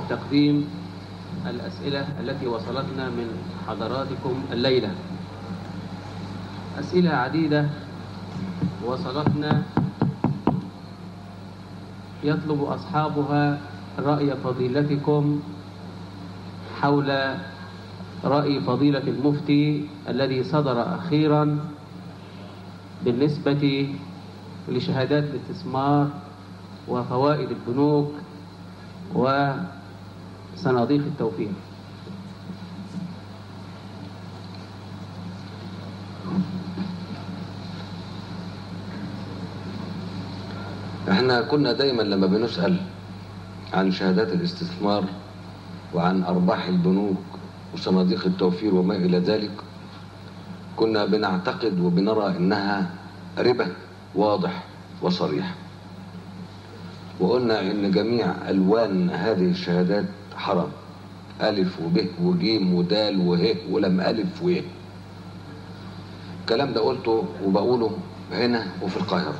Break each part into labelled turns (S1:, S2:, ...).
S1: تقديم الأسئلة التي وصلتنا من حضراتكم الليلة أسئلة عديدة وصلتنا يطلب أصحابها رأي فضيلتكم حول رأي فضيلة المفتي الذي صدر أخيرا بالنسبة لشهادات الاستثمار وفوائد البنوك وصناديق التوفير
S2: احنا كنا دايما لما بنسأل عن شهادات الاستثمار وعن أرباح البنوك وصناديق التوفير وما إلى ذلك كنا بنعتقد وبنرى إنها ربا واضح وصريح وقلنا إن جميع ألوان هذه الشهادات حرام ألف وب وجيم ودال وه ولم ألف وه الكلام ده قلته وبقوله هنا وفي القاهرة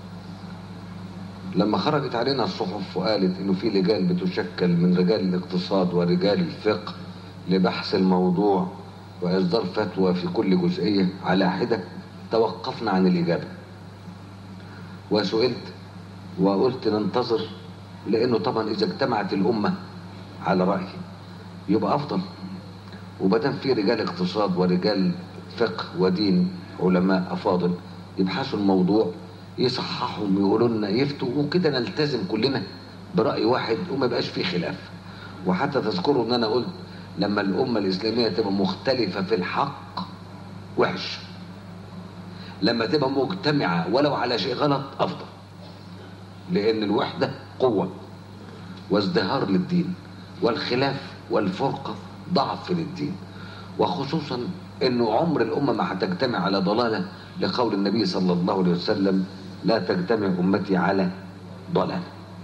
S2: لما خرجت علينا الصحف وقالت انه في لجان بتشكل من رجال الاقتصاد ورجال الفقه لبحث الموضوع واصدار فتوى في كل جزئيه على حده توقفنا عن الاجابه وسئلت وقلت ننتظر لانه طبعا اذا اجتمعت الامه على راي يبقى افضل وبدام في رجال اقتصاد ورجال فقه ودين علماء افاضل يبحثوا الموضوع يصححوا ويقولوا لنا يفتوا وكده نلتزم كلنا براي واحد وما يبقاش فيه خلاف وحتى تذكروا ان انا قلت لما الامه الاسلاميه تبقى مختلفه في الحق وحش لما تبقى مجتمعه ولو على شيء غلط افضل لان الوحده قوه وازدهار للدين والخلاف والفرقه ضعف للدين وخصوصا انه عمر الامه ما هتجتمع على ضلاله لقول النبي صلى الله عليه وسلم لا تجتمع امتي على ضلال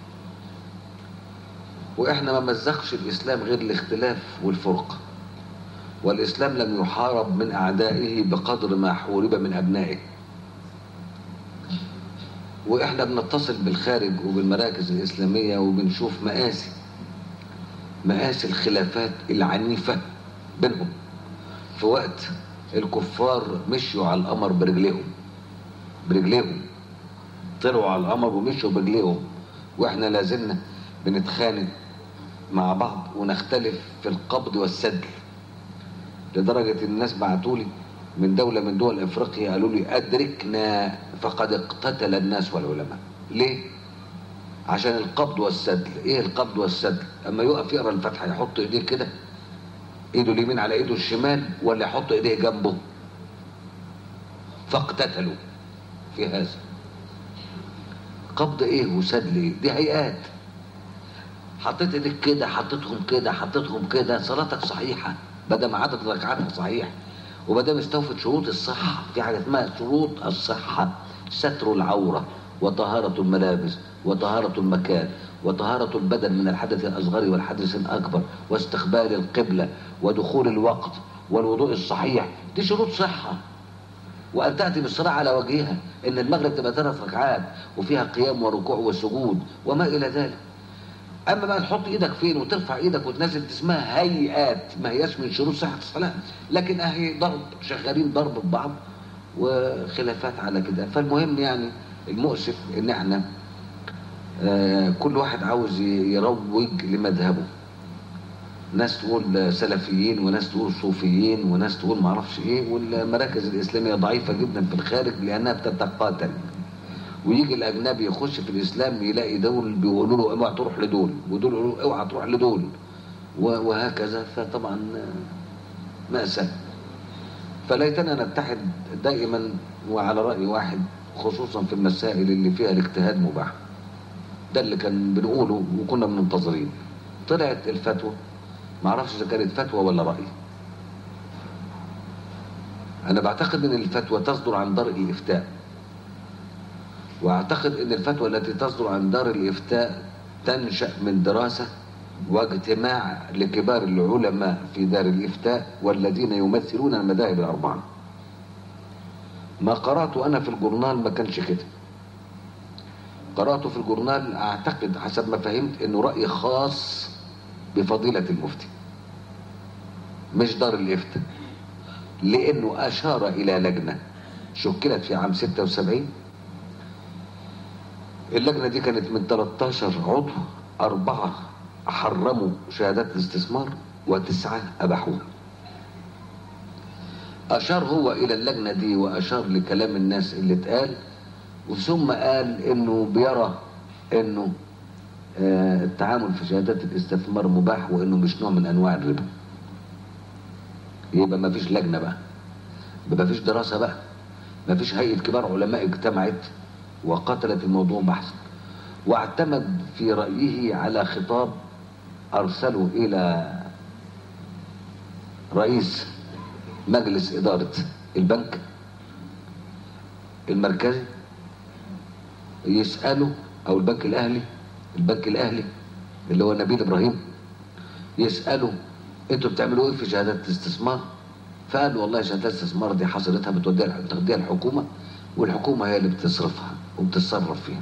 S2: واحنا ما مزقش الاسلام غير الاختلاف والفرقه والاسلام لم يحارب من اعدائه بقدر ما حورب من ابنائه واحنا بنتصل بالخارج وبالمراكز الاسلاميه وبنشوف مآسي مآسي الخلافات العنيفه بينهم في وقت الكفار مشوا على القمر برجليهم برجليهم طلعوا على القمر ومشوا برجليهم واحنا لازلنا بنتخانق مع بعض ونختلف في القبض والسدل لدرجة الناس بعتولي من دولة من دول افريقيا قالوا لي ادركنا فقد اقتتل الناس والعلماء ليه؟ عشان القبض والسدل ايه القبض والسدل اما يقف يقرا الفاتحه يحط ايديه كده ايده اليمين على ايده الشمال ولا يحط ايديه جنبه فاقتتلوا في هذا قبض ايه وسدل ايه دي هيئات حطيت ايديك كده حطيتهم كده حطيتهم كده صلاتك صحيحه بدل عدد ركعاتها صحيح وبدل استوفت شروط الصحه في حاجه اسمها شروط الصحه ستر العوره وطهاره الملابس وطهاره المكان وطهارة البدن من الحدث الأصغر والحدث الأكبر واستقبال القبلة ودخول الوقت والوضوء الصحيح دي شروط صحة وأن تأتي بالصلاة على وجهها إن المغرب تبقى ثلاث ركعات وفيها قيام وركوع وسجود وما إلى ذلك أما بقى تحط إيدك فين وترفع إيدك وتنزل اسمها هيئات ما هياش من شروط صحة الصلاة لكن أهي ضرب شغالين ضرب ببعض وخلافات على كده فالمهم يعني المؤسف إن إحنا آه كل واحد عاوز يروج لمذهبه ناس تقول سلفيين وناس تقول صوفيين وناس تقول معرفش ايه والمراكز الاسلاميه ضعيفه جدا في الخارج لانها بتتقاتل ويجي الاجنبي يخش في الاسلام يلاقي دول بيقولوا له اوعى تروح لدول ودول يقولوا له اوعى تروح لدول وهكذا فطبعا مأساة فليتنا نتحد دائما وعلى رأي واحد خصوصا في المسائل اللي فيها الاجتهاد مباح ده اللي كان بنقوله وكنا منتظرين طلعت الفتوى ما اعرفش اذا كانت فتوى ولا راي انا بعتقد ان الفتوى تصدر عن دار الافتاء واعتقد ان الفتوى التي تصدر عن دار الافتاء تنشا من دراسه واجتماع لكبار العلماء في دار الافتاء والذين يمثلون المذاهب الاربعه ما قراته انا في الجورنال ما كانش كده قراته في الجورنال اعتقد حسب ما فهمت انه راي خاص بفضيلة المفتي مش دار الإفتاء لأنه أشار إلى لجنة شكلت في عام 76 اللجنة دي كانت من 13 عضو أربعة حرموا شهادات الاستثمار وتسعة أباحوها أشار هو إلى اللجنة دي وأشار لكلام الناس اللي اتقال وثم قال إنه بيرى إنه آه، التعامل في شهادات الاستثمار مباح وإنه مش نوع من أنواع الربا يبقى ما فيش لجنة بقى يبقى ما فيش دراسة بقى ما فيش هيئة كبار علماء اجتمعت وقتلت الموضوع بحثا واعتمد في رأيه على خطاب أرسله إلى رئيس مجلس إدارة البنك المركزي يسأله أو البنك الأهلي البنك الأهلي اللي هو نبيل إبراهيم يسأله أنتوا بتعملوا إيه في شهادات الاستثمار؟ فقال والله شهادات الاستثمار دي حصلتها بتوديها بتاخديها الحكومة والحكومة هي اللي بتصرفها وبتتصرف فيها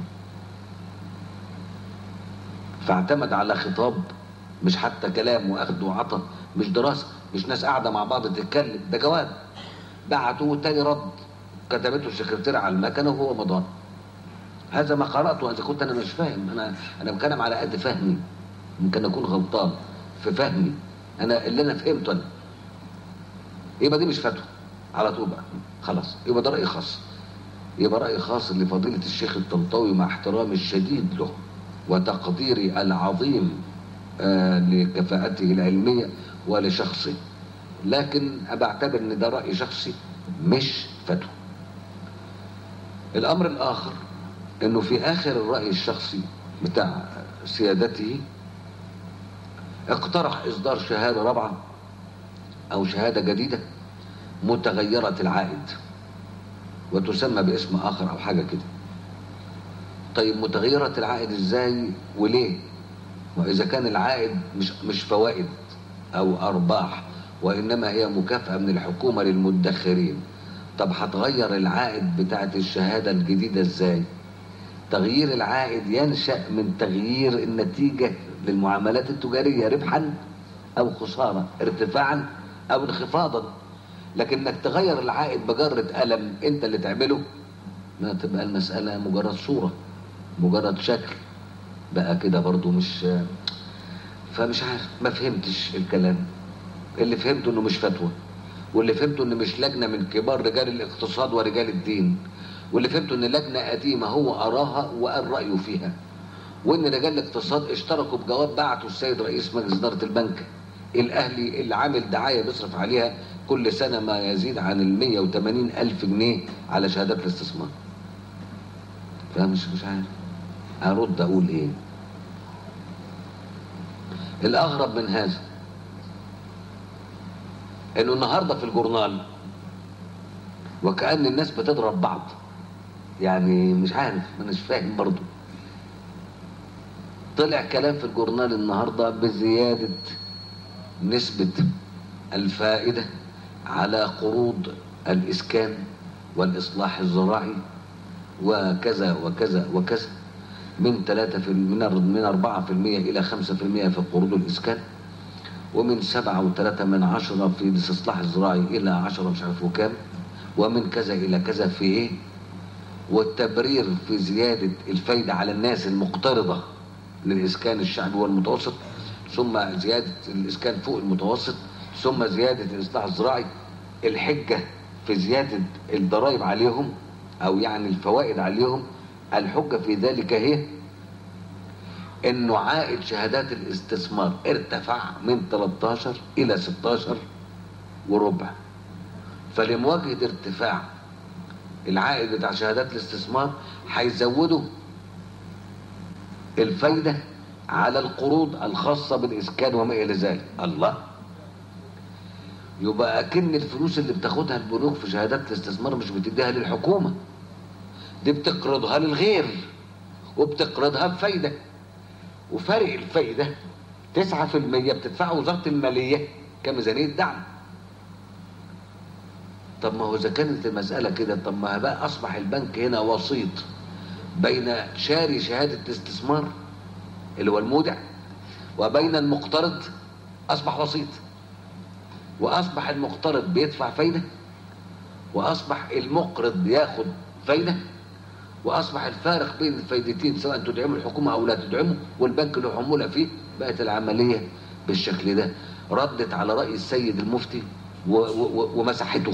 S2: فاعتمد على خطاب مش حتى كلام واخد وعطى مش دراسه مش ناس قاعده مع بعض تتكلم ده جواب بعتوه تاني رد كتبته السكرتيرة على المكنه وهو مضى هذا ما قراته اذا كنت انا مش فاهم انا انا بتكلم على قد فهمي ممكن اكون غلطان في فهمي انا اللي انا فهمته انا يبقى دي مش فتوى على طول بقى خلاص يبقى ده راي خاص يبقى راي خاص لفضيله الشيخ الطنطاوي مع احترامي الشديد له وتقديري العظيم آه، لكفاءته العلميه ولشخصه لكن بعتبر ان ده راي شخصي مش فتوى الامر الاخر انه في اخر الراي الشخصي بتاع سيادته اقترح اصدار شهاده رابعه او شهاده جديده متغيره العائد وتسمى باسم اخر او حاجه كده طيب متغيره العائد ازاي وليه واذا كان العائد مش مش فوائد او ارباح وانما هي مكافاه من الحكومه للمدخرين طب هتغير العائد بتاعت الشهاده الجديده ازاي تغيير العائد ينشا من تغيير النتيجه للمعاملات التجاريه ربحا او خساره ارتفاعا او انخفاضا لكن انك تغير العائد بجرة قلم انت اللي تعمله ما تبقى المسألة مجرد صورة مجرد شكل بقى كده برضو مش فمش عارف ما فهمتش الكلام اللي فهمته انه مش فتوى واللي فهمته انه مش لجنة من كبار رجال الاقتصاد ورجال الدين واللي فهمته ان لجنة قديمة هو اراها وقال رأيه فيها وان رجال الاقتصاد اشتركوا بجواب بعته السيد رئيس مجلس اداره البنك الاهلي اللي عامل دعايه بيصرف عليها كل سنه ما يزيد عن ال 180 الف جنيه على شهادات الاستثمار فمش مش عارف ارد اقول ايه الاغرب من هذا انه النهارده في الجورنال وكأن الناس بتضرب بعض يعني مش عارف مش فاهم برضه طلع كلام في الجورنال النهارده بزياده نسبه الفائده على قروض الاسكان والاصلاح الزراعي وكذا وكذا وكذا من 3 في من من 4% الى 5% في قروض الاسكان ومن 7 و3 من عشرة في الاستصلاح الزراعي الى 10 مش عارف وكام ومن كذا الى كذا في ايه والتبرير في زياده الفايده على الناس المقترضه للإسكان الشعبي والمتوسط ثم زيادة الإسكان فوق المتوسط ثم زيادة الإصلاح الزراعي الحجة في زيادة الضرائب عليهم أو يعني الفوائد عليهم الحجة في ذلك هي إنه عائد شهادات الاستثمار ارتفع من 13 إلى 16 وربع فلمواجهة ارتفاع العائد بتاع شهادات الاستثمار هيزودوا الفايدة على القروض الخاصة بالإسكان وما إلى ذلك الله يبقى أكن الفلوس اللي بتاخدها البنوك في شهادات الاستثمار مش بتديها للحكومة دي بتقرضها للغير وبتقرضها بفايدة وفرق الفايدة 9% بتدفعه وزارة المالية كميزانية دعم طب ما هو إذا كانت المسألة كده طب ما بقى أصبح البنك هنا وسيط بين شاري شهادة الاستثمار اللي هو المودع وبين المقترض اصبح وسيط واصبح المقترض بيدفع فايده واصبح المقرض ياخد فايده واصبح الفارق بين الفايدتين سواء تدعموا الحكومه او لا تدعموا والبنك له عموله فيه بقت العمليه بالشكل ده ردت على راي السيد المفتي و- و- ومسحته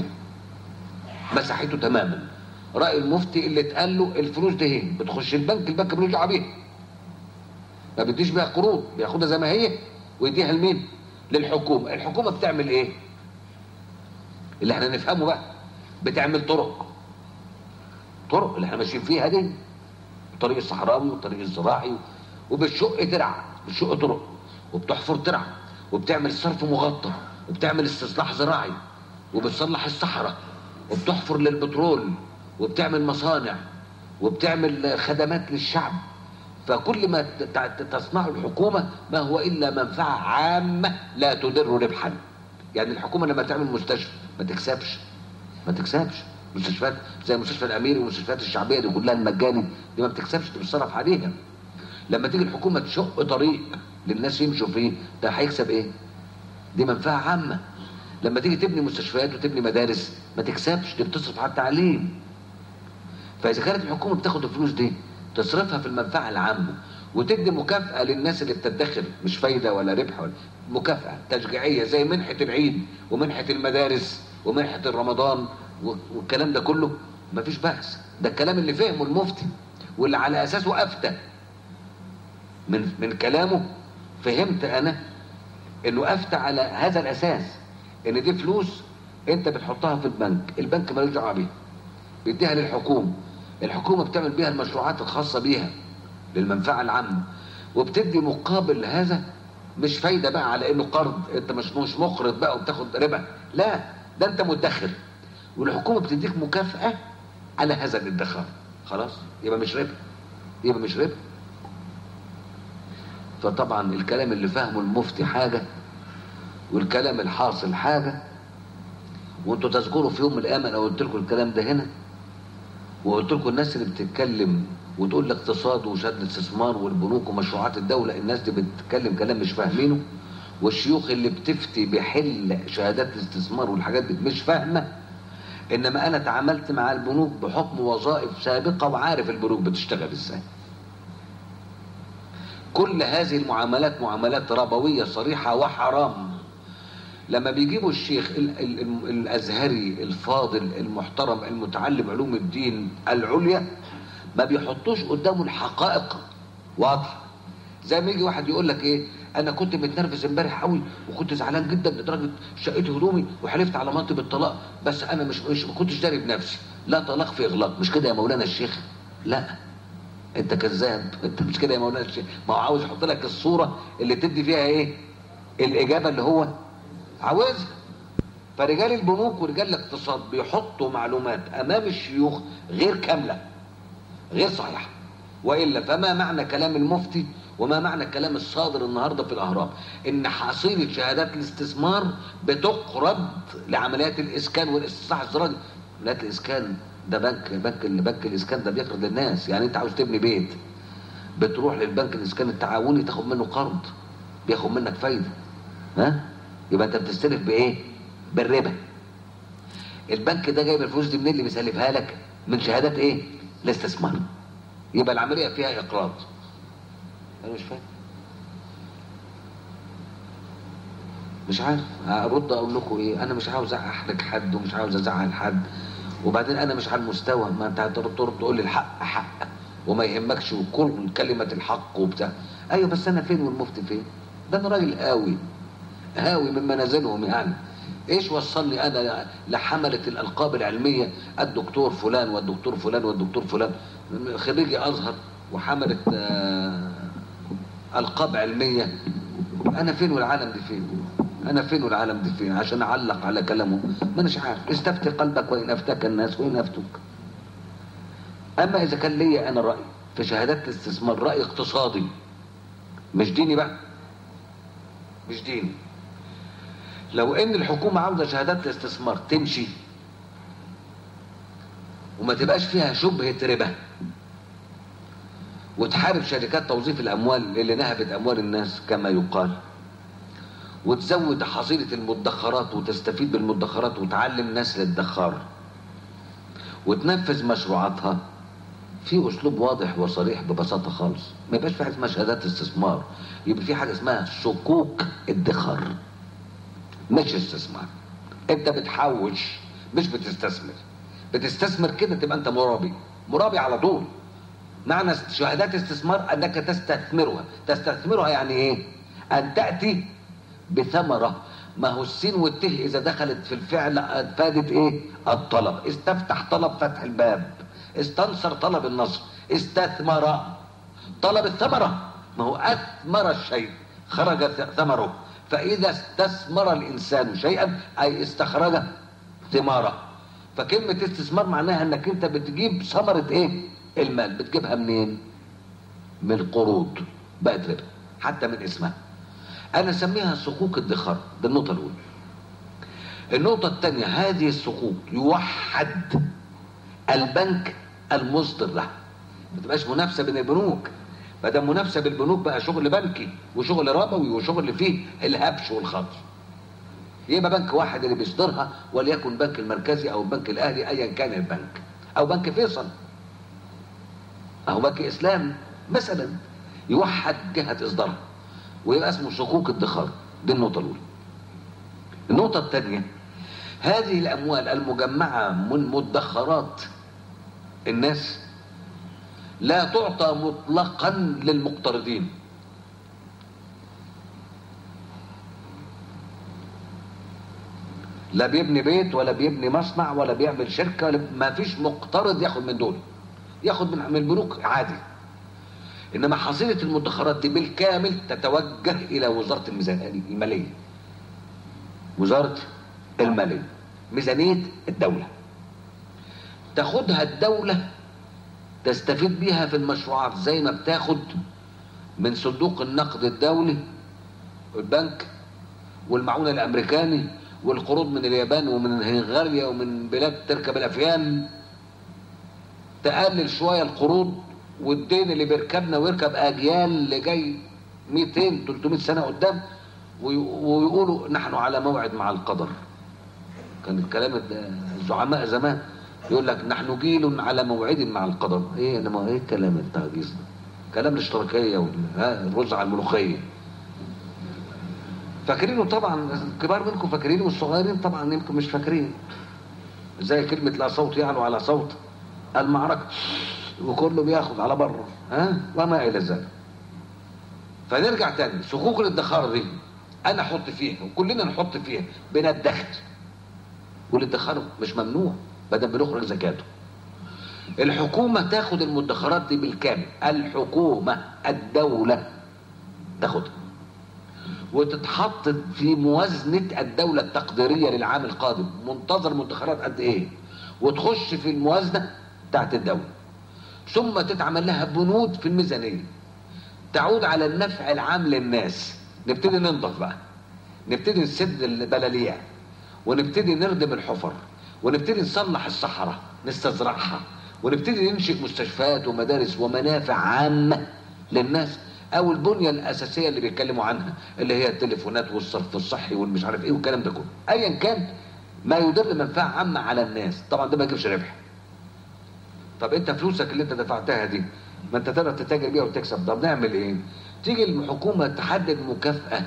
S2: مسحته تماما راي المفتي اللي اتقال له الفلوس دي هي بتخش البنك البنك ملوش دعوه بيها ما بيديش بيها قروض بياخدها زي ما هي ويديها لمين للحكومه الحكومه بتعمل ايه اللي احنا نفهمه بقى بتعمل طرق طرق اللي احنا ماشيين فيها دي الطريق الصحراوي والطريق الزراعي وبتشق ترع بتشق طرق وبتحفر ترع وبتعمل صرف مغطى وبتعمل استصلاح زراعي وبتصلح الصحراء وبتحفر للبترول وبتعمل مصانع وبتعمل خدمات للشعب فكل ما ت- ت- تصنعه الحكومة ما هو إلا منفعة عامة لا تدر ربحا يعني الحكومة لما تعمل مستشفى ما تكسبش ما تكسبش مستشفيات زي مستشفى الاميري والمستشفيات الشعبيه دي كلها المجاني دي ما بتكسبش دي بتصرف عليها لما تيجي الحكومه تشق طريق للناس يمشوا فيه ده هيكسب ايه دي منفعه عامه لما تيجي تبني مستشفيات وتبني مدارس ما تكسبش دي بتصرف على التعليم فاذا كانت الحكومه بتاخد الفلوس دي تصرفها في المنفعه العامه وتدي مكافاه للناس اللي بتدخر مش فايده ولا ربح ولا مكافاه تشجيعيه زي منحه العيد ومنحه المدارس ومنحه الرمضان و- والكلام ده كله مفيش بأس ده الكلام اللي فهمه المفتي واللي على اساسه افتى من من كلامه فهمت انا انه افتى على هذا الاساس ان دي فلوس انت بتحطها في البنك البنك ملوش دعوه بيها بيديها للحكومه الحكومه بتعمل بيها المشروعات الخاصه بيها للمنفعه العامه وبتدي مقابل هذا مش فايده بقى على انه قرض انت مش مش مقرض بقى وبتاخد ربا لا ده انت مدخر والحكومه بتديك مكافاه على هذا الادخار خلاص يبقى مش ربا يبقى مش ربا فطبعا الكلام اللي فهمه المفتي حاجه والكلام الحاصل حاجه وانتوا تذكروا في يوم من الايام انا قلت لكم الكلام ده هنا وقلت لكم الناس اللي بتتكلم وتقول الاقتصاد وشد الاستثمار والبنوك ومشروعات الدوله الناس دي بتتكلم كلام مش فاهمينه والشيوخ اللي بتفتي بحل شهادات الاستثمار والحاجات دي مش فاهمه انما انا تعاملت مع البنوك بحكم وظائف سابقه وعارف البنوك بتشتغل ازاي كل هذه المعاملات معاملات ربويه صريحه وحرام لما بيجيبوا الشيخ ال- ال- ال- الازهري الفاضل المحترم المتعلم علوم الدين العليا ما بيحطوش قدامه الحقائق واضحه زي ما يجي واحد يقول لك ايه انا كنت متنرفز امبارح قوي وكنت زعلان جدا لدرجه شقيت هدومي وحلفت على مامتي بالطلاق بس انا مش مش ما كنتش داري بنفسي لا طلاق في اغلاق مش كده يا مولانا الشيخ لا انت كذاب انت مش كده يا مولانا الشيخ ما هو عاوز يحط لك الصوره اللي تدي فيها ايه الاجابه اللي هو عاوزها فرجال البنوك ورجال الاقتصاد بيحطوا معلومات امام الشيوخ غير كامله غير صحيحه والا فما معنى كلام المفتي وما معنى الكلام الصادر النهارده في الاهرام ان حصيله شهادات الاستثمار بتقرض لعمليات الاسكان والاستصلاح الزراعي عمليات الاسكان ده بنك بنك بنك الاسكان ده بيقرض للناس يعني انت عاوز تبني بيت بتروح للبنك الاسكان التعاوني تاخد منه قرض بياخد منك فايده ها يبقى انت بتستلف بايه بالربا البنك ده جايب الفلوس دي منين اللي بيسلفها لك من شهادات ايه الاستثمار يبقى العمليه فيها اقراض انا مش فاهم مش عارف ارد اقول لكم ايه انا مش عاوز احرج حد ومش عاوز ازعل حد وبعدين انا مش على المستوى ما انت هترد ترد تقول لي الحق حق وما يهمكش وكل كلمه الحق وبتاع ايوه بس انا فين والمفتي فين ده انا راجل قوي هاوي من منازلهم يعني ايش وصلني انا لحملة الالقاب العلمية الدكتور فلان والدكتور فلان والدكتور فلان خريجي ازهر وحملة آه، القاب علمية انا فين والعالم دي فين انا فين والعالم دي فين عشان اعلق على كلامه ما اناش عارف استفتي قلبك وان افتاك الناس وان افتوك اما اذا كان ليا انا راي في شهادات الاستثمار راي اقتصادي مش ديني بقى مش ديني لو ان الحكومه عاوزه شهادات الاستثمار تمشي وما تبقاش فيها شبهه ربا وتحارب شركات توظيف الاموال اللي نهبت اموال الناس كما يقال وتزود حصيلة المدخرات وتستفيد بالمدخرات وتعلم ناس للدخار وتنفذ مشروعاتها في اسلوب واضح وصريح ببساطه خالص ما يبقاش في حاجه اسمها شهادات استثمار يبقى في حاجه اسمها صكوك ادخار مش استثمار انت بتحوش مش بتستثمر بتستثمر كده تبقى انت مرابي مرابي على طول معنى شهادات استثمار انك تستثمرها تستثمرها يعني ايه ان تاتي بثمره ما هو السين والته اذا دخلت في الفعل فادت ايه الطلب استفتح طلب فتح الباب استنصر طلب النصر استثمر طلب الثمره ما هو اثمر الشيء خرج ثمره فاذا استثمر الانسان شيئا اي استخرج ثماره فكلمه استثمار معناها انك انت بتجيب ثمره ايه المال بتجيبها منين من القروض بقت ربا حتى من اسمها انا اسميها صكوك الادخار ده النقطه الاولى النقطه الثانيه هذه الصكوك يوحد البنك المصدر لها ما تبقاش منافسه بين البنوك ما دام منافسه بالبنوك بقى شغل بنكي وشغل ربوي وشغل فيه الهبش والخطر يبقى بنك واحد اللي بيصدرها وليكن البنك المركزي او البنك الاهلي ايا كان البنك او بنك فيصل او بنك اسلام مثلا يوحد جهه اصدارها ويبقى اسمه صكوك ادخار دي النقطه الاولى النقطه الثانيه هذه الاموال المجمعه من مدخرات الناس لا تعطى مطلقا للمقترضين لا بيبني بيت ولا بيبني مصنع ولا بيعمل شركه ولا ما فيش مقترض ياخد من دول ياخد من من البنوك عادي انما حصيله المدخرات دي بالكامل تتوجه الى وزاره الميزانيه الماليه وزاره الماليه ميزانيه الدوله تاخدها الدوله تستفيد بيها في المشروعات زي ما بتاخد من صندوق النقد الدولي والبنك والمعونه الامريكاني والقروض من اليابان ومن هنغاريا ومن بلاد تركب الافيال تقلل شويه القروض والدين اللي بيركبنا ويركب اجيال اللي جاي 200 300 سنه قدام ويقولوا نحن على موعد مع القدر كان الكلام الزعماء زمان يقول لك نحن جيل على موعد مع القدر ايه انا ما ايه الكلام التهجيس ده كلام الاشتراكيه والرز على الملوخيه فاكرينه طبعا الكبار منكم فاكرينه والصغيرين طبعا يمكن مش فاكرين زي كلمه لا صوت يعلو على صوت المعركه وكله بياخد على بره ها وما الى ذلك فنرجع تاني صكوك الادخار دي انا احط فيها وكلنا نحط فيها بندخر والادخار مش ممنوع بدل بنخرج زكاته الحكومه تاخد المدخرات دي بالكامل الحكومه الدوله تاخدها وتتحط في موازنه الدوله التقديريه للعام القادم منتظر مدخرات قد ايه وتخش في الموازنه بتاعت الدوله ثم تتعمل لها بنود في الميزانيه تعود على النفع العام للناس نبتدي ننضف بقى نبتدي نسد البلاليع ونبتدي نردم الحفر ونبتدي نصلح الصحراء نستزرعها ونبتدي ننشئ مستشفيات ومدارس ومنافع عامة للناس او البنية الاساسية اللي بيتكلموا عنها اللي هي التليفونات والصرف الصحي والمش عارف ايه والكلام ده كله ايا كان ما يدر منفعة عامة على الناس طبعا ده ما يجيبش ربح طب انت فلوسك اللي انت دفعتها دي ما انت تقدر تتاجر بيها وتكسب طب نعمل ايه تيجي الحكومة تحدد مكافأة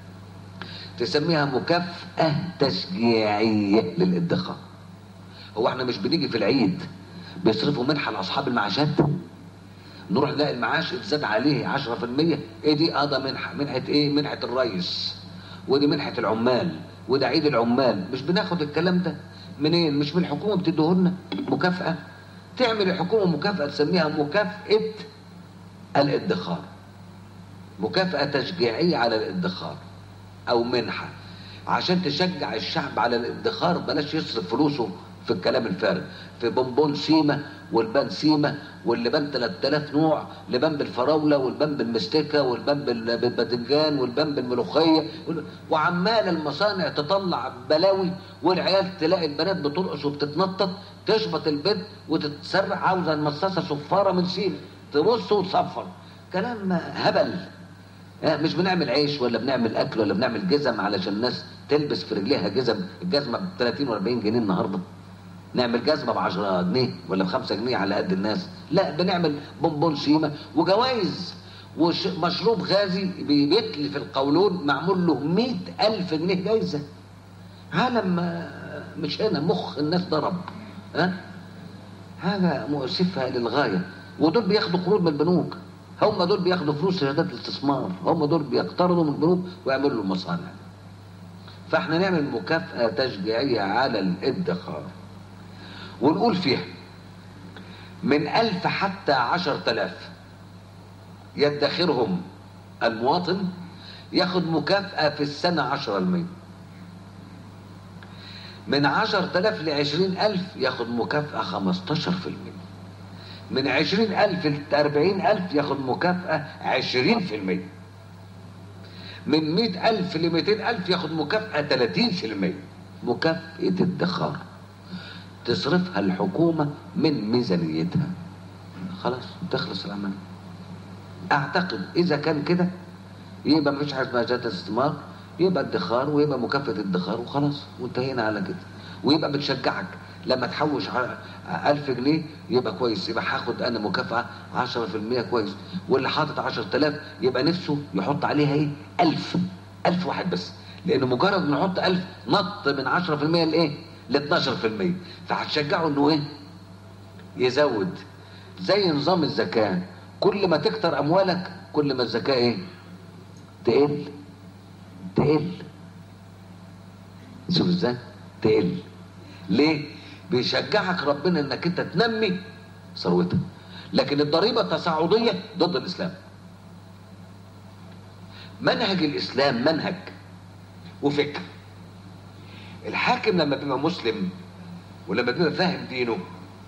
S2: تسميها مكافأة تشجيعية للادخار هو احنا مش بنيجي في العيد بيصرفوا منحة لأصحاب المعاشات نروح نلاقي المعاش اتزاد عليه 10% ايه دي اه ده منحة منحة ايه منحة الريس ودي منحة العمال وده عيد العمال مش بناخد الكلام ده منين مش من الحكومة بتديهولنا مكافأة تعمل الحكومة مكافأة تسميها مكافأة الادخار مكافأة تشجيعية على الادخار او منحة عشان تشجع الشعب على الادخار بلاش يصرف فلوسه في الكلام الفارغ في بونبون سيما والبان سيما واللبان 3000 نوع لبان بالفراوله والبان بالمستكه والبان بالباذنجان والبان بالملوخيه وعمال المصانع تطلع بلاوي والعيال تلاقي البنات بترقص وبتتنطط تشبط البيت وتتسرع عاوزه المصاصه صفاره من سيما تبص وتصفر كلام هبل آه، مش بنعمل عيش ولا بنعمل اكل ولا بنعمل جزم علشان الناس تلبس في رجليها جزم الجزمه ب 30 و40 جنيه النهارده نعمل جزمه ب 10 جنيه ولا ب 5 جنيه على قد الناس لا بنعمل بونبون شيمه وجوائز ومشروب غازي بيتل في القولون معمول له 100000 جنيه جايزه عالم آه، مش هنا مخ الناس ضرب ها حاجه مؤسفه للغايه ودول بياخدوا قروض من البنوك هم دول بياخدوا فلوس شهادات الاستثمار هم دول بيقترضوا من البنوك ويعملوا المصانع فاحنا نعمل مكافأة تشجيعية على الادخار ونقول فيها من ألف حتى عشر تلاف يدخرهم المواطن ياخد مكافأة في السنة عشرة المية من عشر تلاف لعشرين ألف ياخد مكافأة خمستاشر في المية من عشرين ألف لأربعين ألف ياخد مكافأة عشرين في المية من مئة ألف لمئتين ألف ياخد مكافأة تلاتين في المية مكافأة ادخار تصرفها الحكومة من ميزانيتها خلاص تخلص العملية أعتقد إذا كان كده يبقى مفيش حاجة اسمها زيادة استثمار يبقى ادخار ويبقى مكافأة ادخار وخلاص وانتهينا على كده ويبقى بتشجعك لما تحوش ع- ألف جنيه يبقى كويس يبقى هاخد أنا مكافأة عشرة في المية كويس واللي حاطط عشر تلاف يبقى نفسه يحط عليها إيه ألف ألف واحد بس لأنه مجرد ما نحط ألف نط من عشرة في المية لإيه ل 12 في المية فهتشجعه إنه إيه يزود زي نظام الزكاة كل ما تكتر أموالك كل ما الزكاة إيه تقل تقل شوف ازاي تقل ليه بيشجعك ربنا انك انت تنمي ثروتك لكن الضريبه التصاعديه ضد الاسلام منهج الاسلام منهج وفكر الحاكم لما بيبقى مسلم ولما بيبقى فاهم دينه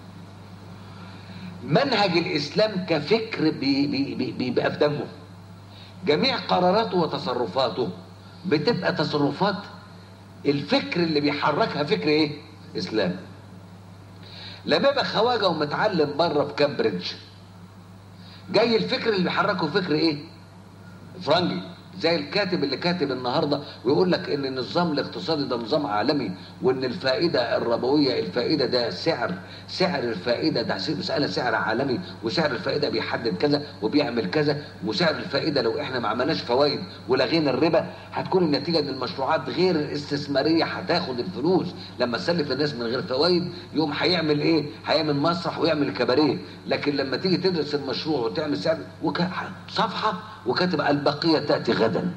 S2: منهج الاسلام كفكر بي- بي- بي- بيبقى في دمه جميع قراراته وتصرفاته بتبقى تصرفات الفكر اللي بيحركها فكر ايه اسلام لما يبقى خواجه ومتعلم بره في كامبريدج جاي الفكر اللي بيحركه فكر ايه فرنجي زي الكاتب اللي كاتب النهارده ويقول لك ان النظام الاقتصادي ده نظام عالمي وان الفائده الربويه الفائده ده سعر سعر الفائده ده مساله سعر عالمي وسعر الفائده بيحدد كذا وبيعمل كذا وسعر الفائده لو احنا ما عملناش فوائد ولغينا الربا هتكون النتيجه ان المشروعات غير الاستثماريه هتاخد الفلوس لما تسلف الناس من غير فوائد يوم هيعمل ايه؟ هيعمل مسرح ويعمل كباريه لكن لما تيجي تدرس المشروع وتعمل سعر وك... صفحه وكاتب البقيه تاتي غدا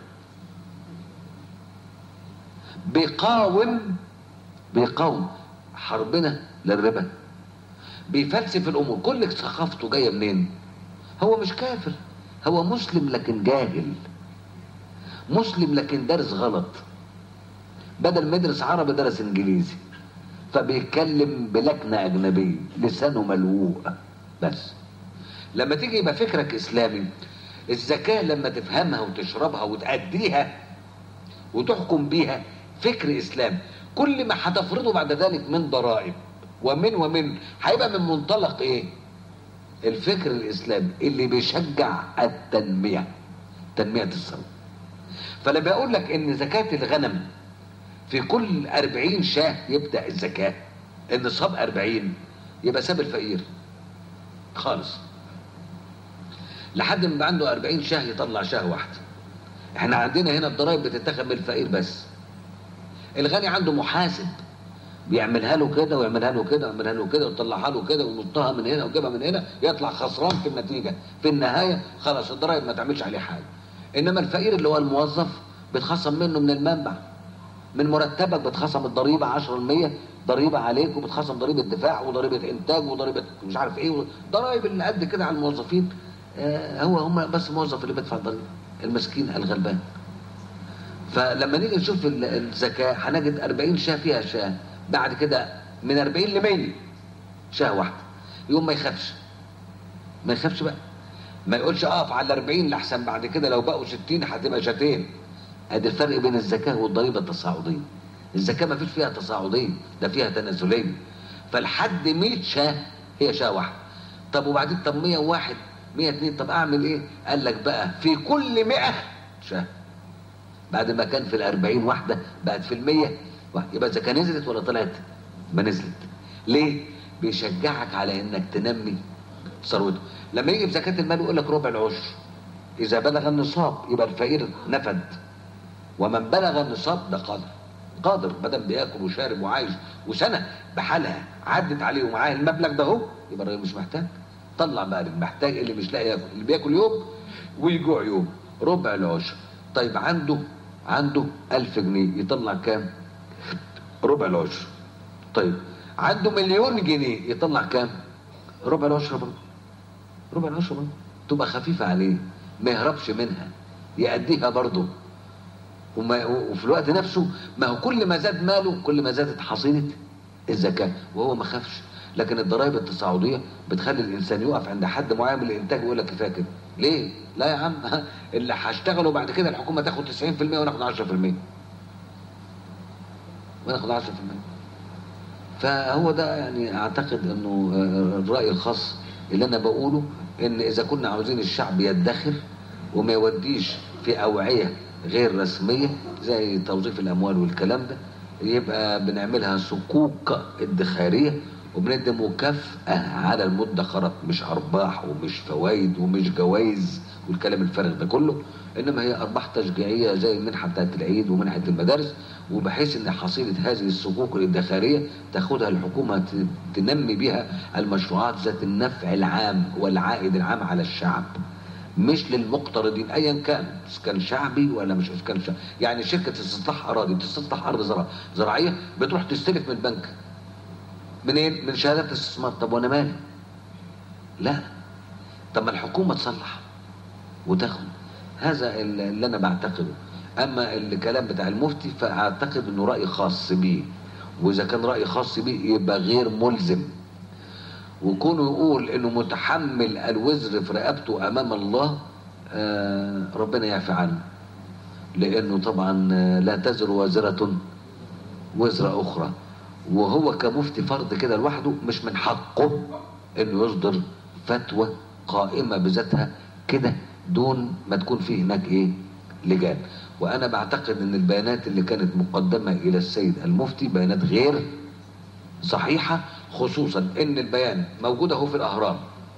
S2: بيقاوم بيقاوم حربنا للربا بيفلسف الامور كل ثقافته جايه منين هو مش كافر هو مسلم لكن جاهل مسلم لكن دارس غلط بدل ما يدرس عربي درس انجليزي فبيتكلم بلكنه اجنبيه لسانه ملوء بس لما تيجي يبقى فكرك اسلامي الزكاه لما تفهمها وتشربها وتأديها وتحكم بيها فكر اسلام كل ما هتفرضه بعد ذلك من ضرائب ومن ومن هيبقى من منطلق ايه الفكر الاسلامي اللي بيشجع التنميه تنميه الثروه فلما بقول لك ان زكاه الغنم في كل أربعين شاه يبدأ الزكاة النصاب أربعين يبقى ساب الفقير خالص لحد ما يبقى عنده أربعين شاه يطلع شاه واحدة احنا عندنا هنا الضرائب بتتاخد من الفقير بس الغني عنده محاسب بيعملها له كده ويعملها له كده ويعملها له كده ويطلعها له كده وينطها من هنا ويجيبها من هنا يطلع خسران في النتيجة في النهاية خلاص الضرائب ما تعملش عليه حاجة إنما الفقير اللي هو الموظف بيتخصم منه من المنبع من مرتبك بتخصم الضريبة 10% ضريبة عليك وبتخصم ضريبة دفاع وضريبة إنتاج وضريبة مش عارف إيه ضرائب اللي قد كده على الموظفين آه هو هم بس الموظف اللي بيدفع الضريبة المسكين الغلبان فلما نيجي نشوف ال- الزكاة هنجد 40 شاه فيها شاه بعد كده من 40 ل 100 شاه واحدة يوم ما يخافش ما يخافش بقى ما يقولش اقف على 40 لحسن بعد كده لو بقوا 60 هتبقى شاتين ادي الفرق بين الزكاه والضريبه التصاعديه الزكاه ما فيش فيها تصاعديه ده فيها تنازليه فالحد 100 شاه هي شاه واحده طب وبعدين طب 101 100 اتنين طب اعمل ايه قال لك بقى في كل 100 شهر بعد ما كان في الأربعين واحدة بقت في المية واحدة. يبقى زكاة نزلت ولا طلعت ما نزلت ليه بيشجعك على انك تنمي ثروته لما يجي في زكاة المال يقول لك ربع العشر إذا بلغ النصاب يبقى الفقير نفد ومن بلغ النصاب ده قادر قادر ما دام بياكل وشارب وعايش وسنه بحالها عدت عليه ومعاه المبلغ ده اهو يبقى الراجل مش محتاج طلع بقى المحتاج اللي مش لاقي ياكل اللي بياكل يوم ويجوع يوم ربع العشر طيب عنده عنده ألف جنيه يطلع كام ربع العشر طيب عنده مليون جنيه يطلع كام ربع العشر برضه ربع العشر برضه تبقى خفيفة عليه ما يهربش منها يأديها برضه وما وفي الوقت نفسه ما هو كل ما زاد ماله كل ما زادت حصيلة الزكاة وهو ما خافش لكن الضرائب التصاعدية بتخلي الإنسان يقف عند حد معين من الإنتاج ويقول لك كفاية كده ليه؟ لا يا عم اللي هشتغله بعد كده الحكومة تاخد 90% وناخد 10% وناخد 10% فهو ده يعني اعتقد انه الرأي الخاص اللي انا بقوله ان اذا كنا عاوزين الشعب يدخر وما يوديش في اوعية غير رسمية زي توظيف الاموال والكلام ده يبقى بنعملها صكوك ادخارية وبندي مكافأة على المدخرات مش ارباح ومش فوائد ومش جوائز والكلام الفارغ ده كله انما هي ارباح تشجيعيه زي المنحه بتاعت العيد ومنحه المدارس وبحيث ان حصيله هذه الصكوك الادخاريه تاخدها الحكومه تنمي بها المشروعات ذات النفع العام والعائد العام على الشعب مش للمقترضين ايا كان كان شعبي ولا مش كان شعبي يعني شركه استصلاح اراضي بتستصلح ارض زراعيه زراعيه بتروح تستلف من البنك منين؟ من شهادات الاستثمار طب وانا مالي؟ لا طب ما الحكومه تصلح وتاخد هذا اللي انا بعتقده اما الكلام بتاع المفتي فاعتقد انه راي خاص بيه واذا كان راي خاص بيه يبقى غير ملزم وكونه يقول انه متحمل الوزر في رقبته امام الله آه ربنا يعفي عنه لانه طبعا لا تزر وازره وزر اخرى وهو كمفتي فرض كده لوحده مش من حقه انه يصدر فتوى قائمه بذاتها كده دون ما تكون فيه هناك ايه لجان وانا بعتقد ان البيانات اللي كانت مقدمة الى السيد المفتي بيانات غير صحيحة خصوصا ان البيان موجود اهو في الاهرام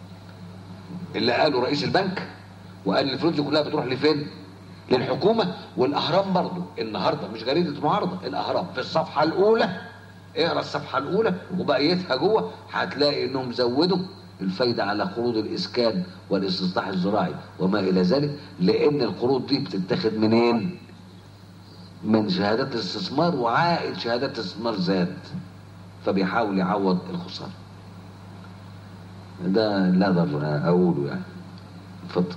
S2: اللي قاله رئيس البنك وقال الفلوس دي كلها بتروح لفين للحكومة والاهرام برضو النهاردة مش جريدة معارضة الاهرام في الصفحة الاولى اقرا الصفحة الاولى وبقيتها جوه هتلاقي انهم زودوا الفايدة على قروض الإسكان والاستصلاح الزراعي وما إلى ذلك لأن القروض دي بتتاخد منين؟ من شهادات الاستثمار وعائد شهادات الاستثمار زاد فبيحاول يعوض الخسارة ده لا أقدر أقوله يعني اتفضل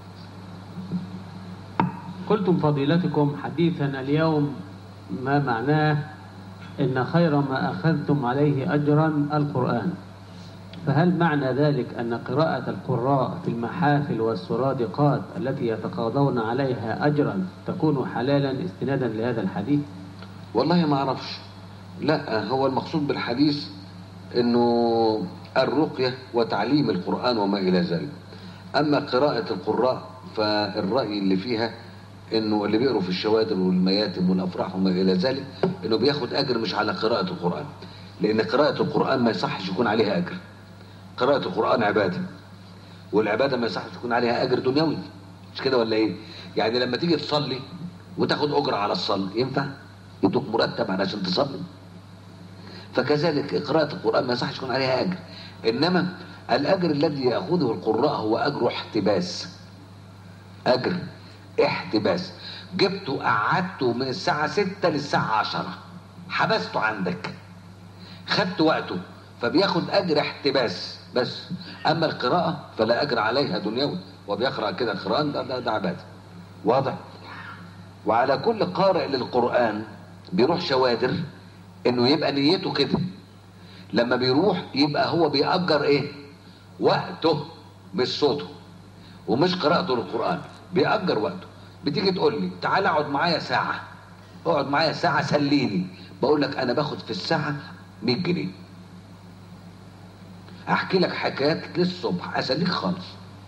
S1: قلتم فضيلتكم حديثا اليوم ما معناه إن خير ما أخذتم عليه أجرا القرآن فهل معنى ذلك أن قراءة القراء في المحافل والسرادقات التي يتقاضون عليها أجرا تكون حلالا استنادا لهذا الحديث؟
S2: والله ما أعرفش لا هو المقصود بالحديث أنه الرقية وتعليم القرآن وما إلى ذلك أما قراءة القراء فالرأي اللي فيها انه اللي بيقروا في الشوادر والمياتم والافراح وما الى ذلك انه بياخد اجر مش على قراءة القرآن لان قراءة القرآن ما يصحش يكون عليها اجر قراءة القرآن عبادة والعبادة ما يصحش يكون عليها أجر دنيوي مش كده ولا إيه؟ يعني لما تيجي تصلي وتاخد أجرة على الصلاة ينفع؟ يدوك مرتب علشان تصلي فكذلك قراءة القرآن ما يصحش يكون عليها أجر إنما الأجر الذي يأخذه القراء هو أجر احتباس أجر احتباس جبته قعدته من الساعة 6 للساعة 10 حبسته عندك خدت وقته فبياخد اجر احتباس بس اما القراءة فلا اجر عليها دنيوي وبيقرأ كده القرآن ده, ده, ده عبادة واضح وعلى كل قارئ للقرآن بيروح شوادر انه يبقى نيته كده لما بيروح يبقى هو بيأجر ايه وقته مش صوته ومش قراءته للقرآن بيأجر وقته بتيجي تقول لي تعالى اقعد معايا ساعة اقعد معايا ساعة سليني بقول لك انا باخد في الساعة 100 جنيه احكي لك حكايات للصبح اسليك خالص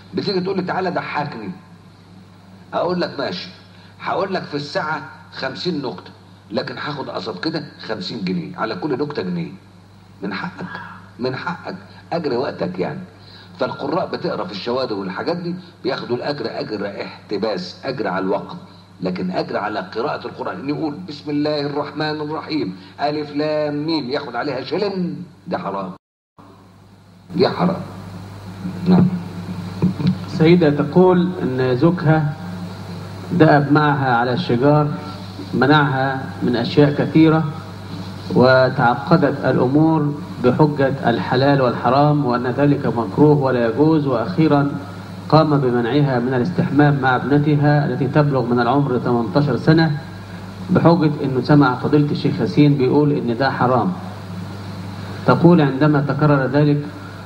S2: بتيجي تقول لي تعالى ضحكني اقول لك ماشي هقول لك في الساعه 50 نكته لكن هاخد قصب كده 50 جنيه على كل نكته جنيه من حقك من حقك اجر وقتك يعني فالقراء بتقرا في الشواذ والحاجات دي بياخدوا الاجر اجر احتباس اجر على الوقت لكن اجر على قراءة القرآن يقول بسم الله الرحمن الرحيم ألف لام ميم ياخد عليها شلن ده حرام دي حرام نعم
S1: سيدة تقول أن زوجها دأب معها على الشجار منعها من أشياء كثيرة وتعقدت الأمور بحجة الحلال والحرام وأن ذلك مكروه ولا يجوز وأخيرا قام بمنعها من الاستحمام مع ابنتها التي تبلغ من العمر 18 سنة بحجة أنه سمع فضيلة الشيخ ياسين بيقول أن ده حرام تقول عندما تكرر ذلك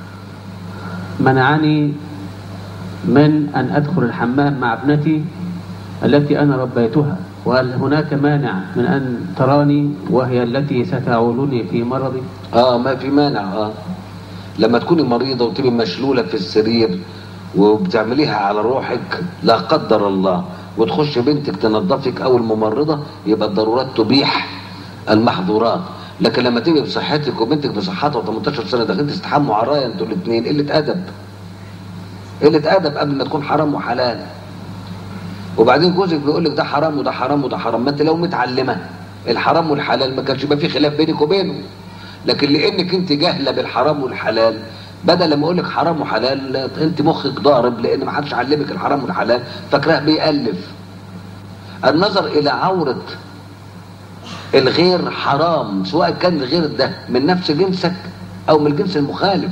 S1: منعني من أن أدخل الحمام مع ابنتي التي أنا ربيتها وهل هناك مانع من أن تراني وهي التي ستعولني في مرضي
S2: اه ما في مانع اه لما تكوني مريضة وتبقي مشلولة في السرير وبتعمليها على روحك لا قدر الله وتخش بنتك تنظفك او الممرضة يبقى الضرورات تبيح المحظورات لكن لما تبقي بصحتك وبنتك بصحتها و18 سنة داخلين تستحموا عرايا انتوا الاثنين قلة ادب قلة ادب قبل ما تكون حرام وحلال وبعدين جوزك بيقول لك ده حرام وده حرام وده حرام ما انت لو متعلمه الحرام والحلال ما كانش يبقى في خلاف بينك وبينه لكن لانك انت جاهله بالحرام والحلال بدل لما اقول لك حرام وحلال انت مخك ضارب لان ما حدش علمك الحرام والحلال فاكراه بيألف النظر الى عوره الغير حرام سواء كان الغير ده من نفس جنسك او من الجنس المخالف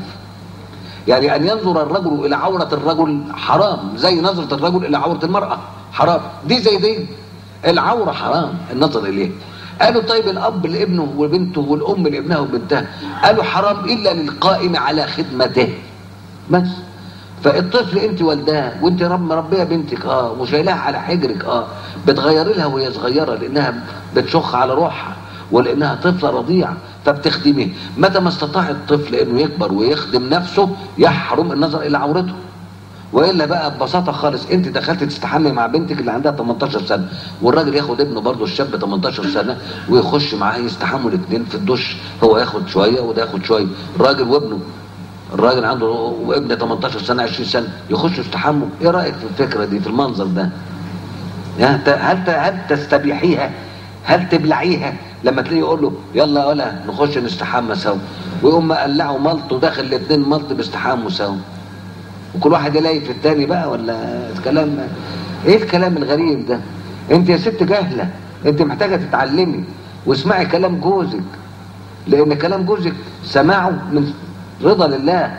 S2: يعني ان ينظر الرجل الى عوره الرجل حرام زي نظره الرجل الى عوره المراه حرام دي زي دي العوره حرام النظر اليه قالوا طيب الاب لابنه وبنته والام لابنها وبنتها قالوا حرام الا للقائم على خدمته بس فالطفل انت والداه وانت رب مربيه بنتك اه وشايلاها على حجرك اه بتغيري لها وهي صغيره لانها بتشخ على روحها ولانها طفله رضيعه فبتخدميه متى ما استطاع الطفل انه يكبر ويخدم نفسه يحرم النظر الى عورته والا بقى ببساطه خالص انت دخلت تستحمي مع بنتك اللي عندها 18 سنه والراجل ياخد ابنه برضه الشاب 18 سنه ويخش معاه يستحموا الاثنين في الدش هو ياخد شويه وده ياخد شويه الراجل وابنه الراجل عنده وابن 18 سنه 20 سنه يخشوا يستحموا ايه رايك في الفكره دي في المنظر ده يعني هل هل تستبيحيها هل تبلعيها لما تلاقيه يقول له يلا ولا نخش نستحمى سوا ويقوم مقلعه ملط وداخل الاثنين ملط بيستحموا سوا وكل واحد يلاقي في التاني بقى ولا الكلام ايه الكلام الغريب ده انت يا ست جاهله انت محتاجه تتعلمي واسمعي كلام جوزك لان كلام جوزك سماعه من رضا لله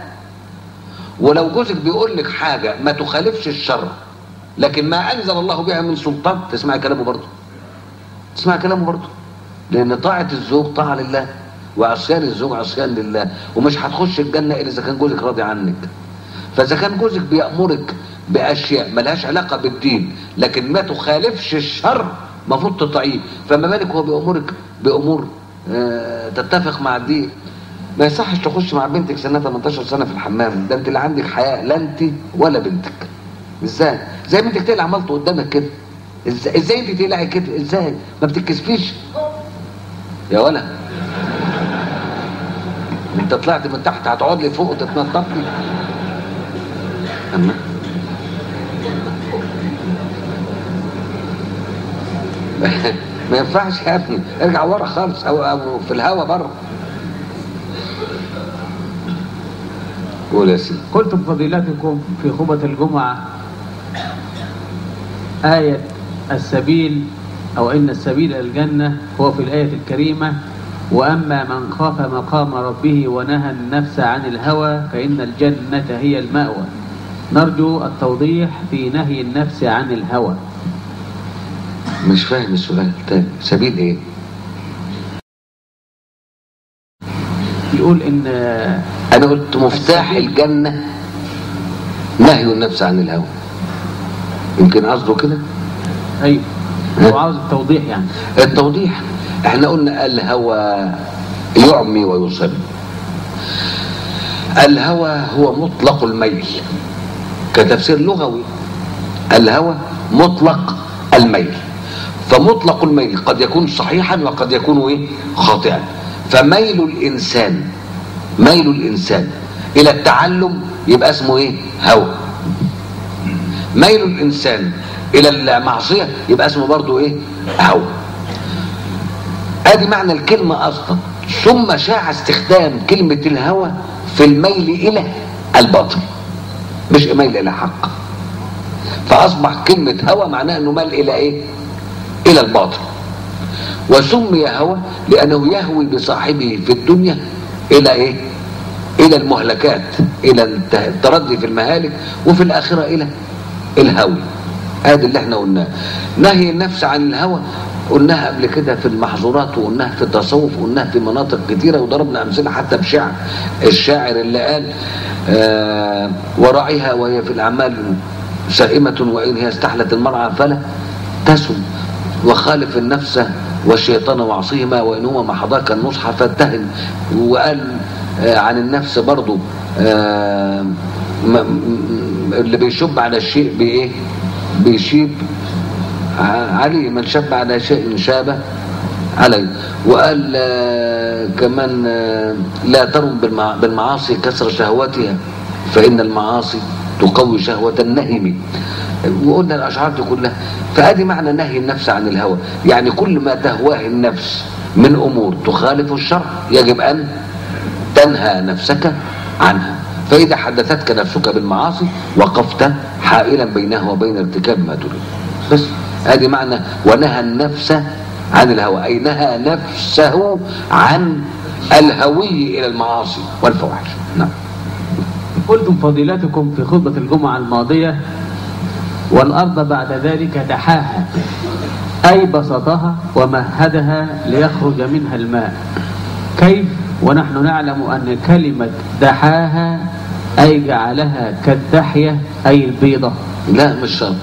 S2: ولو جوزك بيقول لك حاجه ما تخالفش الشرع لكن ما انزل الله بها من سلطان تسمعي كلامه برضه تسمعي كلامه برضه لان طاعه الزوج طاعه لله وعصيان الزوج عصيان لله ومش هتخش الجنه الا اذا كان جوزك راضي عنك فاذا كان جوزك بيامرك باشياء ملهاش علاقه بالدين لكن ما تخالفش الشرع المفروض تطيعيه فما بالك هو بيامرك بامور آه تتفق مع الدين ما يصحش تخش مع بنتك سنه 18 سنه في الحمام ده انت اللي عندك حياء لا انت ولا بنتك ازاي زي ما انت تقلع ملط قدامك كده ازاي ازاي انت تقلعي كده ازاي ما بتتكسفيش يا ولا انت طلعت من تحت هتقعد لي فوق وتتنطط لي أما ما ينفعش يا ابني ارجع ورا خالص او او في الهوا بره قول يا سيدي
S1: قلتم فضيلتكم في خطبة الجمعة آية السبيل أو إن السبيل إلى الجنة هو في الآية الكريمة وأما من خاف مقام ربه ونهى النفس عن الهوى فإن الجنة هي المأوى نرجو التوضيح في نهي النفس عن الهوى
S2: مش فاهم السؤال تاني سبيل ايه
S1: يقول إن
S2: انا قلت مفتاح الجنة نهي النفس عن الهوى يمكن قصده كده
S1: أيوه هو عاوز التوضيح يعني
S2: التوضيح احنا قلنا الهوى يعمي ويصم الهوى هو مطلق الميل كتفسير لغوي الهوى مطلق الميل فمطلق الميل قد يكون صحيحا وقد يكون ايه خاطئا فميل الانسان ميل الانسان الى التعلم يبقى اسمه ايه هوى ميل الانسان الى المعصيه يبقى اسمه برضه ايه هوى ادي معنى الكلمه اصلا ثم شاع استخدام كلمه الهوى في الميل الى الباطل مش ميل الى حق فاصبح كلمه هوى معناها انه مال الى ايه الى الباطل وسمي هوى لانه يهوي بصاحبه في الدنيا الى ايه الى المهلكات الى التردي في المهالك وفي الاخره الى الهوي ادي اللي احنا قلناه نهي النفس عن الهوى قلناها قبل كده في المحظورات وقلناها في التصوف وقلناها في مناطق كثيره وضربنا امثله حتى بشعر الشاعر اللي قال آه وراعيها وهي في الاعمال سائمه وان هي استحلت المرعى فلا تسم وخالف النفس والشيطان وعصيهما وإنهما ما حضاك النصح فاتهم وقال آه عن النفس برضو آه اللي بيشب على الشيء بإيه بيشيب علي من شب على شيء شابه عليه وقال آه كمان لا ترم بالمعاصي كسر شهوتها فإن المعاصي تقوي شهوة النهم وقلنا الاشعار دي كلها فادي معنى نهي النفس عن الهوى يعني كل ما تهواه النفس من امور تخالف الشرع يجب ان تنهى نفسك عنها فاذا حدثتك نفسك بالمعاصي وقفت حائلا بينها وبين ارتكاب ما تريد بس ادي معنى ونهى النفس عن الهوى اي نهى نفسه عن الهوي الى المعاصي والفواحش نعم
S1: قلتم فضيلتكم في خطبة الجمعة الماضية والأرض بعد ذلك دحاها أي بسطها ومهدها ليخرج منها الماء كيف ونحن نعلم أن كلمة دحاها أي جعلها كالدحية أي البيضة
S2: لا مش شرط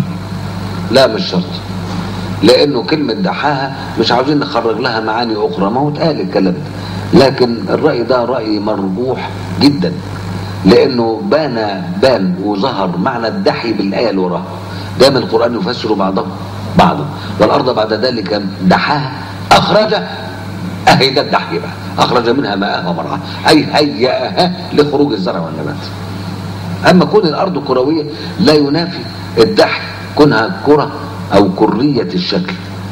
S2: لا مش شرط لأنه كلمة دحاها مش عاوزين نخرج لها معاني أخرى ما هو اتقال الكلام ده لكن الرأي ده رأي مرجوح جدا لانه بان بان وظهر معنى الدحي بالايه اللي وراها دايما القران يفسر بعضه بعضا والارض بعد ذلك دحاها اخرج اهي ده الدحي بقى اخرج منها ماءها ومرعاها اي هيئها لخروج الزرع والنبات اما كون الارض كرويه لا ينافي الدحي كونها كره او كريه الشكل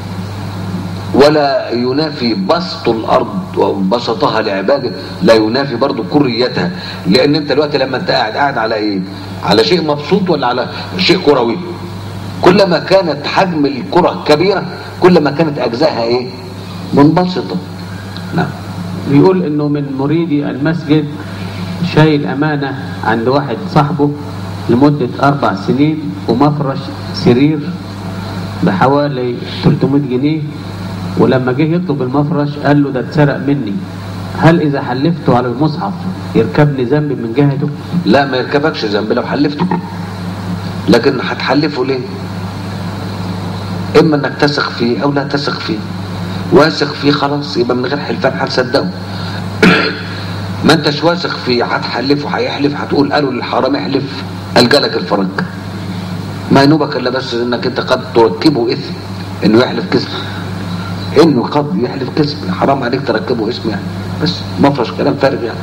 S2: ولا ينافي بسط الارض وبسطها لعباده لا ينافي برضه كريتها لان انت دلوقتي لما انت قاعد قاعد على ايه على شيء مبسوط ولا على شيء كروي كلما كانت حجم الكره كبيره كلما كانت اجزائها ايه منبسطه نعم
S1: بيقول انه من مريدي المسجد شايل امانه عند واحد صاحبه لمده اربع سنين ومفرش سرير بحوالي 300 جنيه ولما جه يطلب المفرش قال له ده اتسرق مني هل اذا حلفته على المصحف يركبني ذنب من جهته
S2: لا ما يركبكش ذنب لو حلفته لكن هتحلفه ليه اما انك تثق فيه او لا تثق فيه واثق فيه خلاص يبقى من غير حلفان هتصدقه ما انتش واثق فيه هتحلفه هيحلف هتقول قالوا للحرام احلف الجالك الفرج ما ينوبك الا بس انك انت قد تركبه اثم انه يحلف كذب انه قد يحلف كذب حرام عليك تركبه اسم يعني بس مفرش كلام فارغ يعني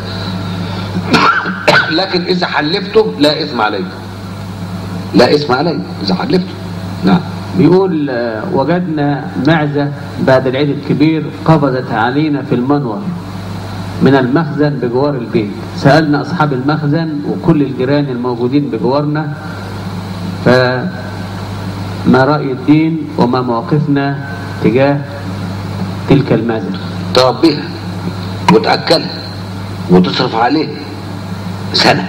S2: لكن اذا حلفته لا اثم عليك لا اثم عليك اذا حلفته نعم
S1: بيقول وجدنا معزة بعد العيد الكبير قفزت علينا في المنور من المخزن بجوار البيت سألنا أصحاب المخزن وكل الجيران الموجودين بجوارنا فما رأي الدين وما موقفنا تجاه تلك المعزة
S2: تربيها وتأكلها وتصرف عليه سنة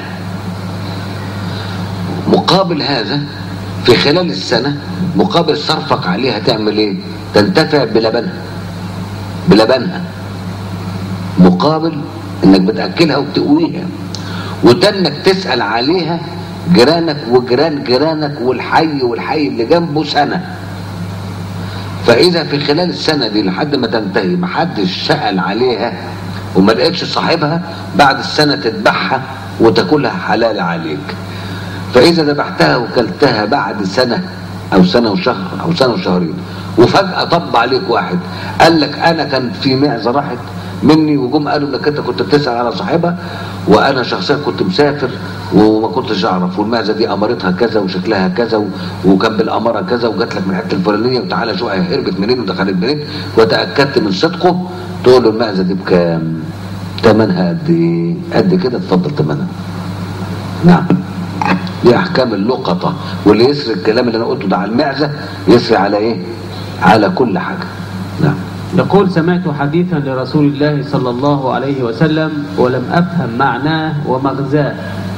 S2: مقابل هذا في خلال السنة مقابل صرفك عليها تعمل ايه تنتفع بلبنها بلبنها مقابل انك بتأكلها وبتقويها وتنك تسأل عليها جيرانك وجيران جيرانك والحي والحي اللي جنبه سنة فإذا في خلال السنة دي لحد ما تنتهي محدش سأل عليها وما لقيتش صاحبها بعد السنة تذبحها وتاكلها حلال عليك فإذا ذبحتها وكلتها بعد سنة أو سنة وشهر أو سنة وشهرين وفجأة طب عليك واحد قال لك أنا كان في معزة راحت مني وجم قالوا انك انت كنت بتسال على صاحبها وانا شخصيا كنت مسافر وما كنتش اعرف والمعزه دي امرتها كذا وشكلها كذا و- وكان بالاماره كذا وجات لك من الحته الفلانيه وتعالى شوف هي هربت منين ودخلت منين وتاكدت من صدقه تقول له المعزه دي بكام؟ ثمنها قد ايه؟ قد كده اتفضل ثمنها. نعم. دي احكام اللقطه واللي يسري الكلام اللي انا قلته ده على المعزه يسري على ايه؟ على كل حاجه. نعم.
S1: يقول سمعت حديثا لرسول الله صلى الله عليه وسلم ولم أفهم معناه ومغزاه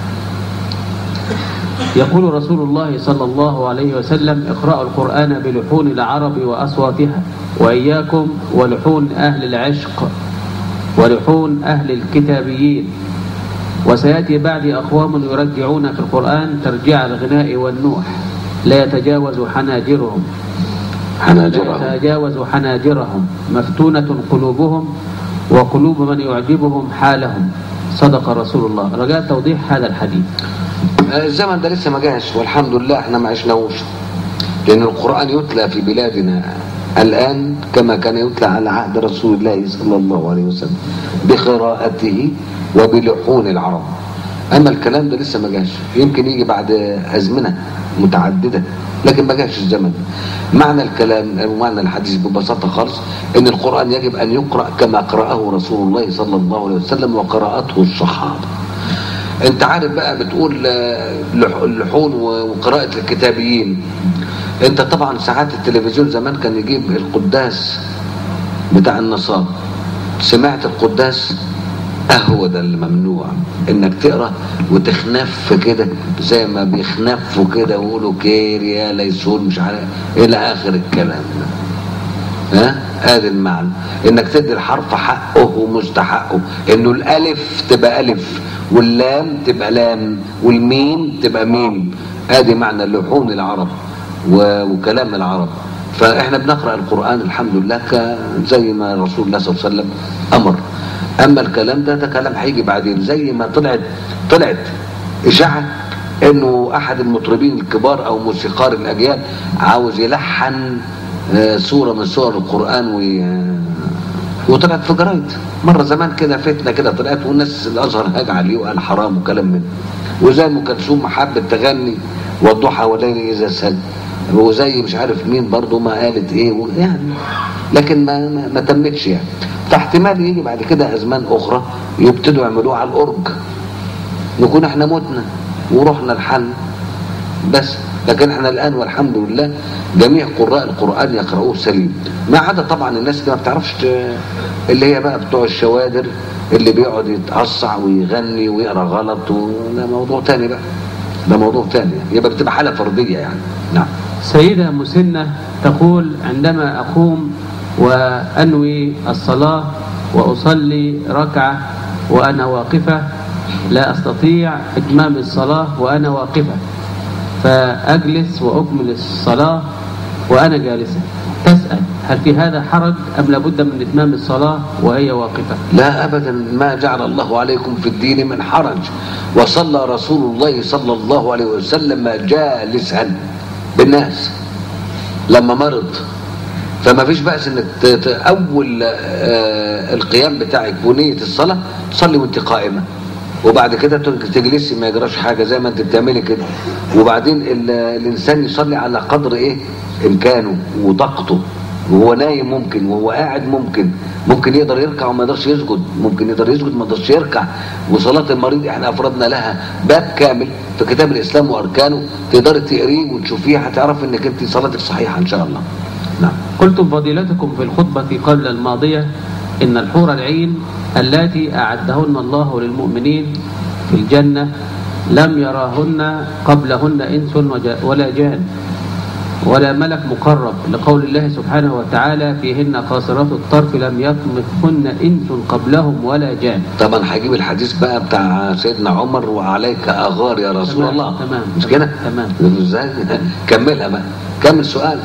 S1: يقول رسول الله صلى الله عليه وسلم اقرأوا القرآن بلحون العرب وأصواتها وإياكم ولحون أهل العشق ولحون أهل الكتابيين وسيأتي بعد أقوام يرجعون في القرآن ترجيع الغناء والنوح لا يتجاوز حناجرهم
S2: حناجرهم
S1: لا يتجاوز حناجرهم مفتونة قلوبهم وقلوب من يعجبهم حالهم صدق رسول الله رجاء توضيح هذا الحديث
S2: آه، الزمن ده لسه ما جاش والحمد لله احنا ما عشناهوش لان القران يتلى في بلادنا الان كما كان يتلى على عهد رسول الله صلى الله عليه وسلم بقراءته وبلحون العرب اما الكلام ده لسه ما جاش يمكن يجي بعد ازمنه متعدده لكن ما جاش الزمن معنى الكلام ومعنى الحديث ببساطه خالص ان القران يجب ان يقرا كما قراه رسول الله صلى الله عليه وسلم وقراته الصحابه انت عارف بقى بتقول آه، لح- اللحون و- وقراءة الكتابيين انت طبعا ساعات التلفزيون زمان كان يجيب القداس بتاع النصارى سمعت القداس اهو ده اللي ممنوع انك تقرا وتخنف كده زي ما بيخنفوا كده ويقولوا كير يا ليسون مش عارف الى اخر الكلام ده ها ادي المعنى انك تدي الحرف حقه ومستحقه انه الالف تبقى الف واللام تبقى لام والميم تبقى ميم ادي معنى لحون العرب و- وكلام العرب فاحنا بنقرا القران الحمد لله ك- زي ما رسول الله صلى الله عليه وسلم امر اما الكلام ده ده كلام هيجي بعدين زي ما طلعت طلعت اشاعه انه احد المطربين الكبار او موسيقار الاجيال عاوز يلحن آه، سوره من سور القران وي... وطلعت في جرايد مره زمان كده فتنه كده طلعت والناس الازهر هاج عليه وقال حرام وكلام من ده. وزي ام كلثوم حبت تغني والضحى والليل اذا سجى وزي مش عارف مين برضو ما قالت ايه و- يعني لكن ما ما, ما تمتش يعني فاحتمال يجي بعد كده ازمان اخرى يبتدوا يعملوه على الاورج نكون احنا متنا ورحنا الحل بس لكن احنا الان والحمد لله جميع قراء القران يقرؤوه سليم ما عدا طبعا الناس اللي ما بتعرفش ت- اللي هي بقى بتوع الشوادر اللي بيقعد يتعصع ويغني ويقرا غلط وده موضوع تاني بقى ده موضوع تاني يعني. يبقى بتبقى حاله فرديه يعني نعم
S1: سيدة مسنة تقول عندما أقوم وأنوي الصلاة وأصلي ركعة وأنا واقفة لا أستطيع إتمام الصلاة وأنا واقفة فأجلس وأكمل الصلاة وأنا جالسة تسأل هل في هذا حرج أم لابد من إتمام الصلاة وهي واقفة
S2: لا ابدا ما جعل الله عليكم في الدين من حرج وصلى رسول الله صلى الله عليه وسلم جالسا بالناس لما مرض فما فيش بأس انك ت- ت- اول آه، القيام بتاعك بنية الصلاة تصلي وانت قائمة وبعد كده تج- تجلسي ما يجراش حاجة زي ما انت بتعملي كده وبعدين ال- الانسان يصلي على قدر ايه امكانه وطاقته وهو نايم ممكن وهو قاعد ممكن ممكن يقدر يركع وما يقدرش يسجد ممكن يقدر يسجد ما يقدرش يركع وصلاة المريض احنا افردنا لها باب كامل في كتاب الاسلام واركانه تقدر تقريه وتشوفيه هتعرف انك انت صلاتك صحيحة ان شاء الله نعم
S1: قلتم فضيلتكم في الخطبة قبل الماضية إن الحور العين اللاتي أعدهن الله للمؤمنين في الجنة لم يراهن قبلهن إنس وج- ولا جان ولا ملك مقرب لقول الله سبحانه وتعالى فيهن قاصرات الطرف لم يطمثهن إنس قبلهم ولا جان
S2: طبعا هجيب الحديث بقى بتاع سيدنا عمر وعليك اغار يا رسول
S1: تمام،
S2: الله
S1: تمام،
S2: مش كده
S1: تمام.
S2: ازاي كملها بقى كمل سؤال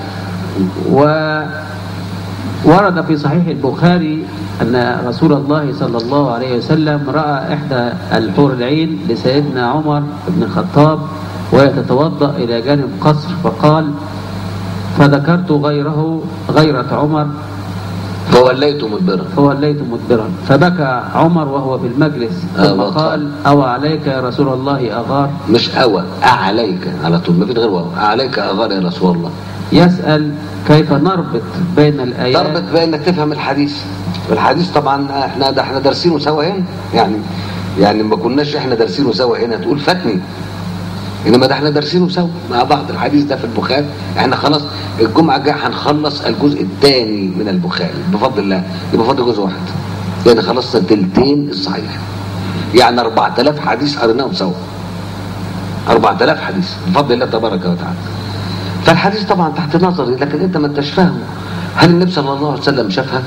S1: وورد في صحيح البخاري أن رسول الله صلى الله عليه وسلم رأى إحدى الحور العين لسيدنا عمر بن الخطاب وهي تتوضأ إلى جانب قصر فقال فذكرت غيره غيرة عمر
S2: فوليت مدبرا
S1: فوليت مدبرا فبكى عمر وهو في المجلس
S2: آه،
S1: ثم
S2: وقال.
S1: قال أو عليك يا رسول الله أغار
S2: مش أوى أعليك على طول ما في غير واو أعليك أغار يا رسول الله
S1: يسأل كيف نربط بين الآيات
S2: ضربت بانك تفهم الحديث الحديث طبعا احنا ده احنا دارسينه سوا هنا يعني يعني ما كناش احنا دارسينه سوا هنا تقول فاتني انما ده احنا دارسينه سوا مع بعض الحديث ده في البخاري احنا خلاص الجمعه الجايه هنخلص الجزء الثاني من البخاري بفضل الله يبقى فاضل جزء واحد يعني خلصنا تلتين الصحيح يعني 4000 حديث قريناهم سوا 4000 حديث بفضل الله تبارك وتعالى فالحديث طبعا تحت نظري لكن انت ما انتش فاهمه هل النبي صلى الله عليه وسلم شافها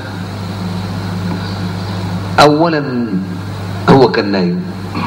S2: اولا هو كان نايم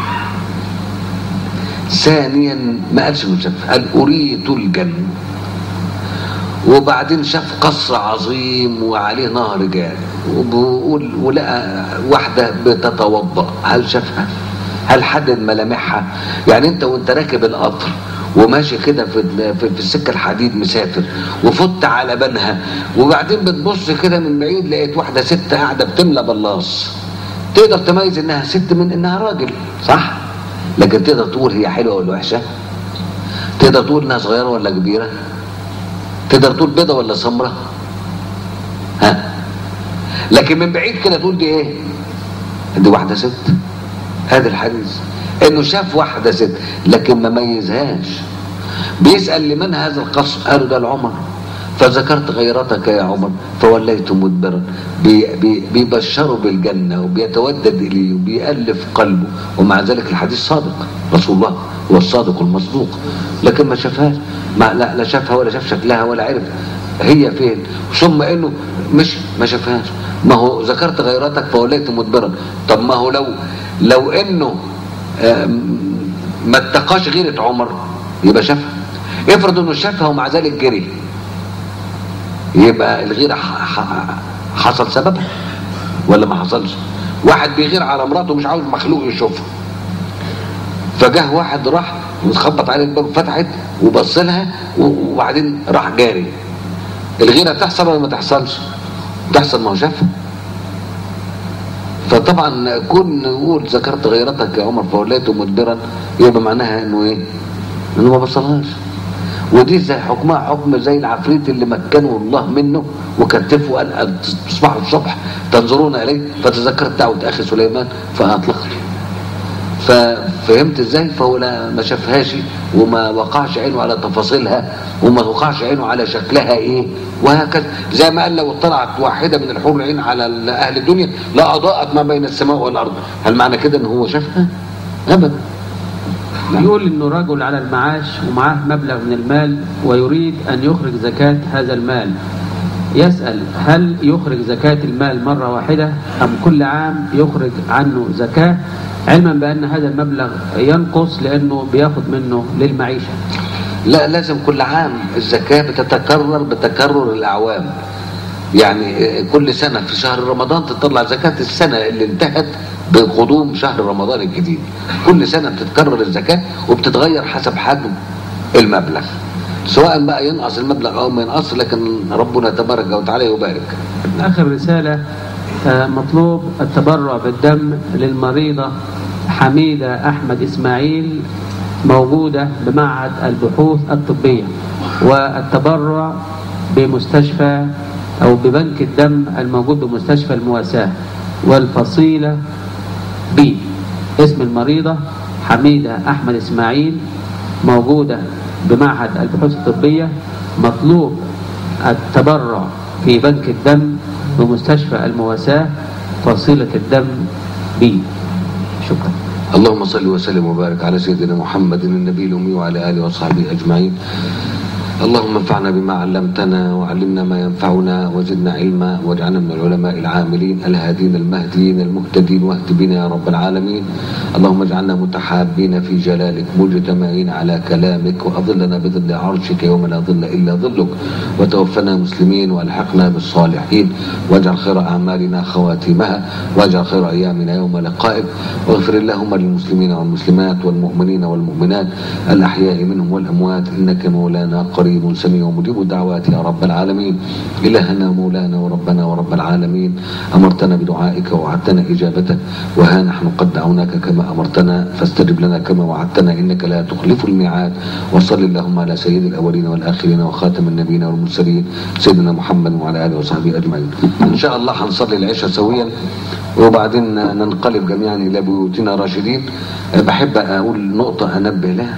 S2: ثانيا ما قالش انه شافها قال اريد الجنه وبعدين شاف قصر عظيم وعليه نهر جاري وبيقول ولقى واحده بتتوضا هل شافها هل حدد ملامحها يعني انت وانت راكب القطر وماشي كده في ال- في في السكه الحديد مسافر وفت على بنها وبعدين بتبص كده من بعيد لقيت واحده ست قاعده بتملى بلاص تقدر تميز انها ست من انها راجل صح لكن تقدر تقول هي حلوه ولا وحشه تقدر تقول انها صغيره ولا كبيره تقدر تقول بيضه ولا سمراء ها لكن من بعيد كده تقول دي ايه دي واحده ست هذا الحديث انه شاف واحده ست لكن ما ميزهاش بيسال لمن هذا القصر قالوا ده لعمر فذكرت غيرتك يا عمر فوليت مدبرا بي بي بيبشروا بالجنة وبيتودد إليه وبيألف قلبه ومع ذلك الحديث صادق رسول الله هو الصادق المصدوق لكن ما شافهاش ما لا, لا شافها ولا شاف شكلها ولا عرف هي فين ثم انه مش ما شافهاش ما هو ذكرت غيرتك فوليت مدبرا طب ما هو لو لو انه آم، ما اتقاش غيرة عمر يبقى شافها افرض انه شافها ومع ذلك جري يبقى الغيرة ح- ح- حصل سببها ولا ما حصلش واحد بيغير على مراته مش عاوز مخلوق يشوفها فجاه واحد راح وخبط عليه الباب فتحت وبص لها و- وبعدين راح جاري الغيرة تحصل ولا ما تحصلش تحصل ما هو شافها فطبعا كون نقول ذكرت غيرتك يا عمر فوليته مدبرا يبقى معناها انه ايه؟ انه ما بصلهاش ودي زي حكمها حكم زي العفريت اللي مكنه الله منه وكتفه وقال أن تصبحوا الصبح تنظرون اليه فتذكرت دعوه اخي سليمان فاطلقته ففهمت ازاي فهو لا ما شافهاش وما وقعش عينه على تفاصيلها وما وقعش عينه على شكلها ايه وهكذا زي ما قال لو اطلعت واحده من الحور العين على ال- اهل الدنيا لا اضاءت ما بين السماء والارض هل معنى كده ان هو شافها ابدا
S1: يقول انه رجل على المعاش ومعاه مبلغ من المال ويريد ان يخرج زكاة هذا المال يسأل هل يخرج زكاة المال مرة واحدة أم كل عام يخرج عنه زكاة علما بأن هذا المبلغ ينقص لأنه بياخد منه للمعيشة
S2: لا لازم كل عام الزكاة بتتكرر بتكرر الأعوام يعني كل سنة في شهر رمضان تطلع زكاة السنة اللي انتهت بقدوم شهر رمضان الجديد كل سنة بتتكرر الزكاة وبتتغير حسب حجم المبلغ سواء بقى ينقص المبلغ أو ما ينقص لكن ربنا تبارك وتعالى يبارك
S1: آخر رسالة آه، مطلوب التبرع بالدم للمريضة حميدة أحمد إسماعيل موجودة بمعهد البحوث الطبية والتبرع بمستشفى أو ببنك الدم الموجود بمستشفى المواساة والفصيلة بي اسم المريضة حميدة أحمد إسماعيل موجودة بمعهد البحوث الطبية مطلوب التبرع في بنك الدم بمستشفى المواساة فصيلة الدم بي شكرا
S2: اللهم صل وسلم وبارك على سيدنا محمد النبي الأمي وعلى آله وصحبه أجمعين اللهم انفعنا بما علمتنا وعلمنا ما ينفعنا وزدنا علما واجعلنا من العلماء العاملين الهادين المهديين المهتدين واهد بنا يا رب العالمين اللهم اجعلنا متحابين في جلالك مجتمعين على كلامك واظلنا بظل عرشك يوم لا ظل الا ظلك وتوفنا مسلمين والحقنا بالصالحين واجعل خير اعمالنا خواتيمها واجعل خير ايامنا يوم لقائك واغفر اللهم للمسلمين والمسلمات والمؤمنين والمؤمنات الاحياء منهم والاموات انك مولانا قريب سميع مجيب الدعوات يا رب العالمين إلهنا مولانا وربنا ورب العالمين أمرتنا بدعائك ووعدتنا إجابتك وها نحن قد دعوناك كما أمرتنا فاستجب لنا كما وعدتنا إنك لا تخلف الميعاد وصل اللهم على سيد الأولين والآخرين وخاتم النبيين والمرسلين سيدنا محمد وعلى آله وصحبه أجمعين إن شاء الله هنصلي العشاء سويا وبعدين ننقلب جميعا إلى بيوتنا راشدين بحب أقول نقطة أنبه لها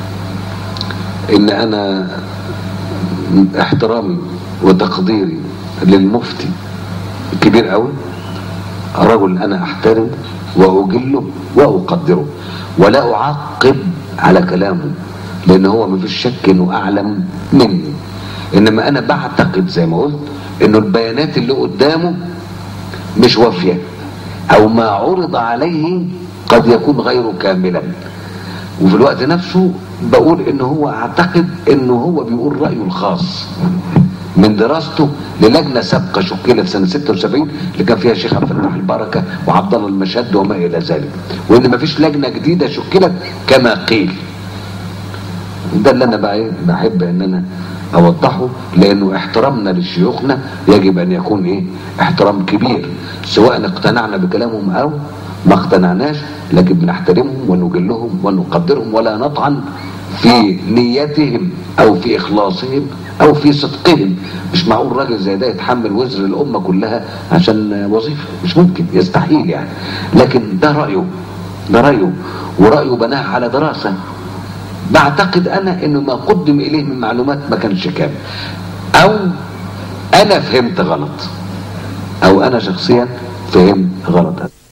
S2: ان انا احترامي وتقديري للمفتي كبير قوي رجل انا احترمه واجله واقدره ولا اعقب على كلامه لان هو ما فيش شك انه اعلم مني انما انا بعتقد زي ما قلت انه البيانات اللي قدامه مش وافيه او ما عرض عليه قد يكون غير كاملا وفي الوقت نفسه بقول ان هو اعتقد انه هو بيقول رايه الخاص من دراسته للجنه سابقه شكلت سنه 76 اللي كان فيها الشيخ عبد الفتاح البركه وعبد الله المشد وما الى ذلك وان ما فيش لجنه جديده شكلت كما قيل ده اللي انا بقى بحب ان انا اوضحه لانه احترامنا لشيوخنا يجب ان يكون ايه احترام كبير سواء اقتنعنا بكلامهم او ما اقتنعناش لكن بنحترمهم ونجلهم ونقدرهم ولا نطعن في نيتهم او في اخلاصهم او في صدقهم مش معقول راجل زي ده يتحمل وزر الامه كلها عشان وظيفه مش ممكن يستحيل يعني لكن ده رايه ده رايه ورايه بناه على دراسه بعتقد انا انه ما قدم اليه من معلومات ما كانش كامل او انا فهمت غلط او انا شخصيا فهمت غلط